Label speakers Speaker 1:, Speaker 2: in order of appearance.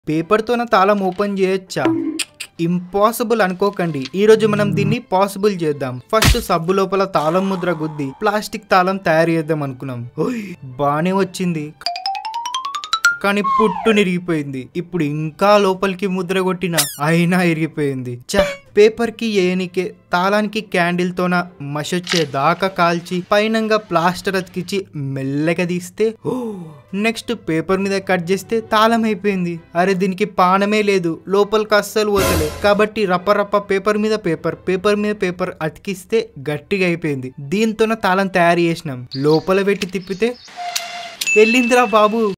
Speaker 1: పేపర్తోన తాళం ఓపెన్ చేయొచ్చా ఇంపాసిబుల్ అనుకోకండి ఈ రోజు మనం దీన్ని పాసిబుల్ చేద్దాం ఫస్ట్ సబ్బు లోపల తాళం ముద్ర గుద్ది ప్లాస్టిక్ తాళం తయారు చేద్దాం అనుకున్నాం ఓయ్, బానే వచ్చింది కానీ పుట్టు నిరిగిపోయింది ఇప్పుడు ఇంకా లోపలికి ముద్ర కొట్టిన అయినా ఇరిగిపోయింది చ పేపర్ కి ఏనికే తాళానికి క్యాండిల్ తోన మషొచ్చే దాకా కాల్చి పైనంగా ప్లాస్టర్ అతికిచ్చి మెల్లగా తీస్తే ఓ నెక్స్ట్ పేపర్ మీద కట్ చేస్తే తాళం అయిపోయింది అరే దీనికి పానమే లేదు లోపలికి అస్సలు పోతలే కాబట్టి రప్ప రప్ప పేపర్ మీద పేపర్ పేపర్ మీద పేపర్ అతికిస్తే గట్టిగా అయిపోయింది దీంతోన తాళం తయారు చేసినాం లోపల పెట్టి తిప్పితే వెళ్ళిందిరా బాబు